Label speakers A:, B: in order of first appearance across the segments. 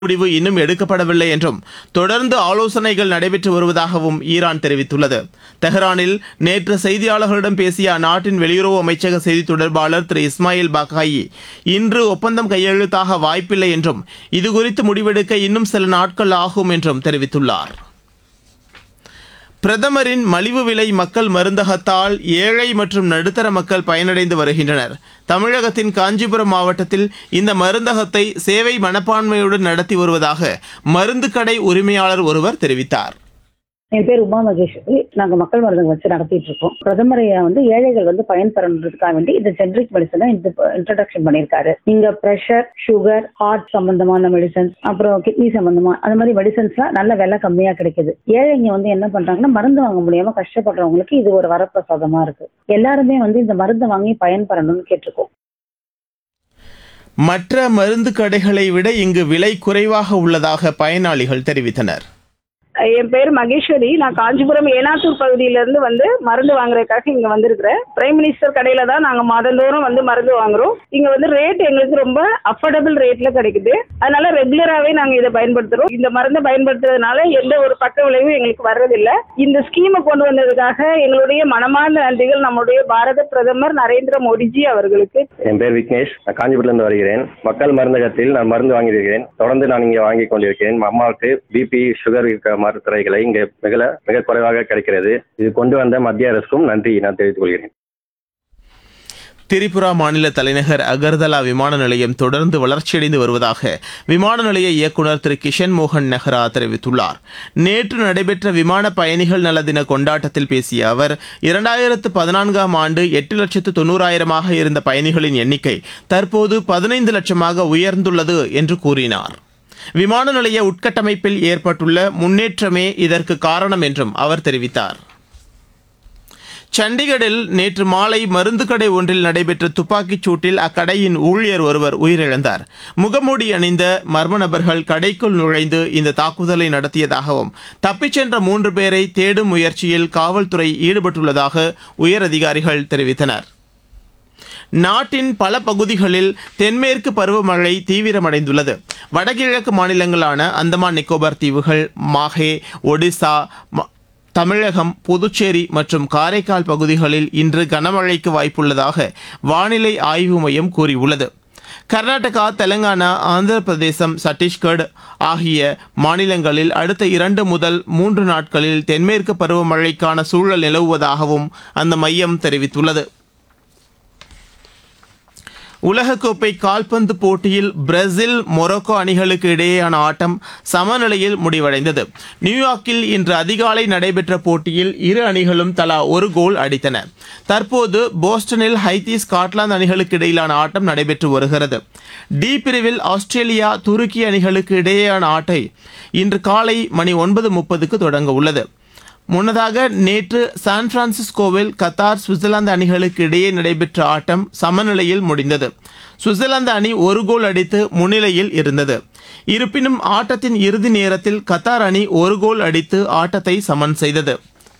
A: முடிவு இன்னும் எடுக்கப்படவில்லை என்றும் தொடர்ந்து ஆலோசனைகள் நடைபெற்று வருவதாகவும் ஈரான் தெரிவித்துள்ளது தெஹ்ரானில் நேற்று செய்தியாளர்களிடம் பேசிய அந்நாட்டின் வெளியுறவு அமைச்சக செய்தி தொடர்பாளர் திரு இஸ்மாயில் பாக்காயி இன்று ஒப்பந்தம் கையெழுத்தாக வாய்ப்பில்லை என்றும் இதுகுறித்து முடிவெடுக்க இன்னும் சில நாட்கள் ஆகும் என்றும் தெரிவித்துள்ளார் பிரதமரின் மலிவு விலை மக்கள் மருந்தகத்தால் ஏழை மற்றும் நடுத்தர மக்கள் பயனடைந்து வருகின்றனர் தமிழகத்தின் காஞ்சிபுரம் மாவட்டத்தில் இந்த மருந்தகத்தை சேவை மனப்பான்மையுடன் நடத்தி வருவதாக மருந்து கடை உரிமையாளர் ஒருவர் தெரிவித்தார்
B: என் பேர் உமா மகேஸ்வரி நாங்க மக்கள் மருந்தகம் வச்சு நடத்திட்டு இருக்கோம் பிரதமர் ஐயா வந்து ஏழைகள் வந்து பயன்பெறன்றதுக்காக வேண்டி இந்த ஜென்ரிக் மெடிசனை இன்ட்ரடக்ஷன் பண்ணியிருக்காரு நீங்க ப்ரெஷர் சுகர் ஹார்ட் சம்பந்தமான மெடிசன்ஸ் அப்புறம் கிட்னி சம்பந்தமா அந்த மாதிரி மெடிசன்ஸ்லாம் நல்ல விலை கம்மியா கிடைக்குது ஏழைங்க வந்து என்ன பண்றாங்கன்னா மருந்து வாங்க முடியாம கஷ்டப்படுறவங்களுக்கு இது ஒரு வரப்பிரசாதமா இருக்கு எல்லாருமே வந்து இந்த மருந்து வாங்கி பயன்பெறணும்னு கேட்டிருக்கோம்
A: மற்ற மருந்து கடைகளை விட இங்கு விலை குறைவாக உள்ளதாக பயனாளிகள் தெரிவித்தனர்
C: என் பேர் மகேஸ்வரி நான் காஞ்சிபுரம் ஏனாத்தூர் பகுதியில இருந்து வந்து மருந்து வாங்குறதுக்காக இங்க வந்திருக்கிறேன் பிரைம் மினிஸ்டர் கடையில தான் நாங்க மாதந்தோறும் வந்து மருந்து வாங்குறோம் இங்க வந்து ரேட் எங்களுக்கு ரொம்ப அஃபோர்டபுள் ரேட்ல கிடைக்குது அதனால ரெகுலராகவே நாங்க இதை பயன்படுத்துறோம் இந்த மருந்தை பயன்படுத்துறதுனால எந்த ஒரு பக்க விளைவும் எங்களுக்கு வர்றதில்லை இந்த ஸ்கீமை கொண்டு வந்ததுக்காக எங்களுடைய மனமார்ந்த நன்றிகள் நம்முடைய பாரத பிரதமர் நரேந்திர மோடிஜி அவர்களுக்கு
D: என் பேர் விக்னேஷ் நான் காஞ்சிபுரத்திலிருந்து வருகிறேன் மக்கள் மருந்தகத்தில் நான் மருந்து வாங்கியிருக்கிறேன் தொடர்ந்து நான் இங்கே வாங்கி கொண்டிருக்கிறேன் அம்மாவுக்கு பிபி சுகர் இருக்கிற மருத்துவரைகளை இங்கே மிக மிக குறைவாக கிடைக்கிறது இது கொண்டு வந்த மத்திய அரசுக்கும் நன்றி நான் தெரிவித்துக் கொள்கிறேன்
A: திரிபுரா மாநில தலைநகர் அகர்தலா விமான நிலையம் தொடர்ந்து வளர்ச்சியடைந்து வருவதாக விமான நிலைய இயக்குநர் திரு கிஷன் மோகன் நெஹ்ரா தெரிவித்துள்ளார் நேற்று நடைபெற்ற விமான பயணிகள் நல தின கொண்டாட்டத்தில் பேசிய அவர் இரண்டாயிரத்து பதினான்காம் ஆண்டு எட்டு லட்சத்து தொண்ணூறாயிரமாக இருந்த பயணிகளின் எண்ணிக்கை தற்போது பதினைந்து லட்சமாக உயர்ந்துள்ளது என்று கூறினார் விமான நிலைய உட்கட்டமைப்பில் ஏற்பட்டுள்ள முன்னேற்றமே இதற்கு காரணம் என்றும் அவர் தெரிவித்தார் சண்டிகரில் நேற்று மாலை மருந்து கடை ஒன்றில் நடைபெற்ற துப்பாக்கிச் சூட்டில் அக்கடையின் ஊழியர் ஒருவர் உயிரிழந்தார் முகமூடி அணிந்த மர்ம நபர்கள் கடைக்குள் நுழைந்து இந்த தாக்குதலை நடத்தியதாகவும் தப்பிச் சென்ற மூன்று பேரை தேடும் முயற்சியில் காவல்துறை ஈடுபட்டுள்ளதாக உயரதிகாரிகள் தெரிவித்தனர் நாட்டின் பல பகுதிகளில் தென்மேற்கு பருவமழை தீவிரமடைந்துள்ளது வடகிழக்கு மாநிலங்களான அந்தமான் நிக்கோபார் தீவுகள் மாஹே ஒடிசா ம- தமிழகம் புதுச்சேரி மற்றும் காரைக்கால் பகுதிகளில் இன்று கனமழைக்கு வாய்ப்புள்ளதாக வானிலை ஆய்வு மையம் கூறியுள்ளது கர்நாடகா தெலங்கானா ஆந்திர பிரதேசம் சத்தீஸ்கர் ஆகிய மாநிலங்களில் அடுத்த இரண்டு முதல் மூன்று நாட்களில் தென்மேற்கு பருவமழைக்கான சூழல் நிலவுவதாகவும் அந்த மையம் தெரிவித்துள்ளது உலகக்கோப்பை கால்பந்து போட்டியில் பிரேசில் மொரோக்கோ அணிகளுக்கு இடையேயான ஆட்டம் சமநிலையில் முடிவடைந்தது நியூயார்க்கில் இன்று அதிகாலை நடைபெற்ற போட்டியில் இரு அணிகளும் தலா ஒரு கோல் அடித்தன தற்போது போஸ்டனில் ஹைத்தி ஸ்காட்லாந்து அணிகளுக்கு இடையிலான ஆட்டம் நடைபெற்று வருகிறது டி பிரிவில் ஆஸ்திரேலியா துருக்கி அணிகளுக்கு இடையேயான ஆட்டை இன்று காலை மணி ஒன்பது முப்பதுக்கு தொடங்க உள்ளது முன்னதாக நேற்று சான் பிரான்சிஸ்கோவில் கத்தார் சுவிட்சர்லாந்து அணிகளுக்கு இடையே நடைபெற்ற ஆட்டம் சமநிலையில் முடிந்தது சுவிட்சர்லாந்து அணி ஒரு கோல் அடித்து முன்னிலையில் இருந்தது இருப்பினும் ஆட்டத்தின் இறுதி நேரத்தில் கத்தார் அணி ஒரு கோல் அடித்து ஆட்டத்தை சமன் செய்தது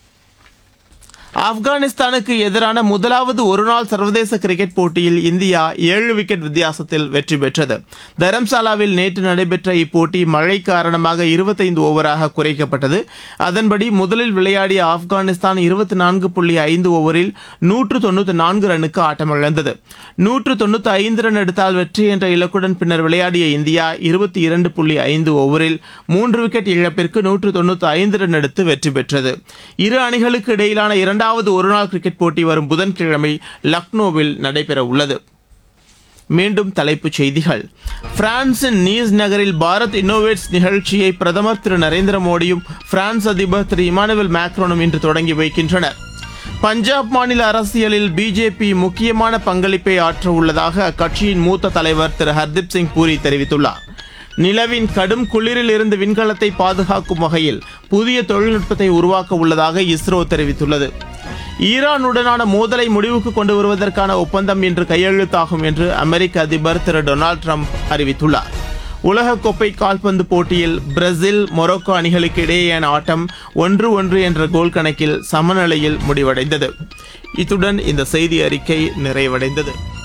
A: ஆப்கானிஸ்தானுக்கு எதிரான முதலாவது ஒருநாள் சர்வதேச கிரிக்கெட் போட்டியில் இந்தியா ஏழு விக்கெட் வித்தியாசத்தில் வெற்றி பெற்றது தரம்சாலாவில் நேற்று நடைபெற்ற இப்போட்டி மழை காரணமாக இருபத்தைந்து ஓவராக குறைக்கப்பட்டது அதன்படி முதலில் விளையாடிய ஆப்கானிஸ்தான் இருபத்தி நான்கு புள்ளி ஐந்து ஓவரில் நூற்று தொண்ணூற்றி நான்கு ரனுக்கு ஆட்டமிழந்தது நூற்று தொண்ணூற்றி ஐந்து ரன் எடுத்தால் வெற்றி என்ற இலக்குடன் பின்னர் விளையாடிய இந்தியா இருபத்தி இரண்டு புள்ளி ஐந்து ஓவரில் மூன்று விக்கெட் இழப்பிற்கு நூற்று தொண்ணூற்றி ஐந்து ரன் எடுத்து வெற்றி பெற்றது இரு அணிகளுக்கு இடையிலான இரண்டாவது ஒருநாள் கிரிக்கெட் போட்டி வரும் புதன்கிழமை லக்னோவில் நடைபெற உள்ளது மீண்டும் தலைப்புச் செய்திகள் பிரான்சின் நீஸ் நகரில் பாரத் இன்னோவேட்ஸ் நிகழ்ச்சியை பிரதமர் திரு நரேந்திர மோடியும் பிரான்ஸ் அதிபர் திரு இமானுவேல் மேக்ரோனும் இன்று தொடங்கி வைக்கின்றனர் பஞ்சாப் மாநில அரசியலில் பிஜேபி முக்கியமான பங்களிப்பை ஆற்ற உள்ளதாக அக்கட்சியின் மூத்த தலைவர் திரு ஹர்தீப் சிங் பூரி தெரிவித்துள்ளார் நிலவின் கடும் குளிரில் இருந்து விண்கலத்தை பாதுகாக்கும் வகையில் புதிய தொழில்நுட்பத்தை உருவாக்க உள்ளதாக இஸ்ரோ தெரிவித்துள்ளது ஈரானுடனான மோதலை முடிவுக்கு கொண்டு வருவதற்கான ஒப்பந்தம் இன்று கையெழுத்தாகும் என்று அமெரிக்க அதிபர் திரு டொனால்ட் ட்ரம்ப் அறிவித்துள்ளார் உலகக்கோப்பை கால்பந்து போட்டியில் பிரேசில் மொரோக்கோ அணிகளுக்கு இடையேயான ஆட்டம் ஒன்று ஒன்று என்ற கோல் கணக்கில் சமநிலையில் முடிவடைந்தது இத்துடன் இந்த செய்தி அறிக்கை நிறைவடைந்தது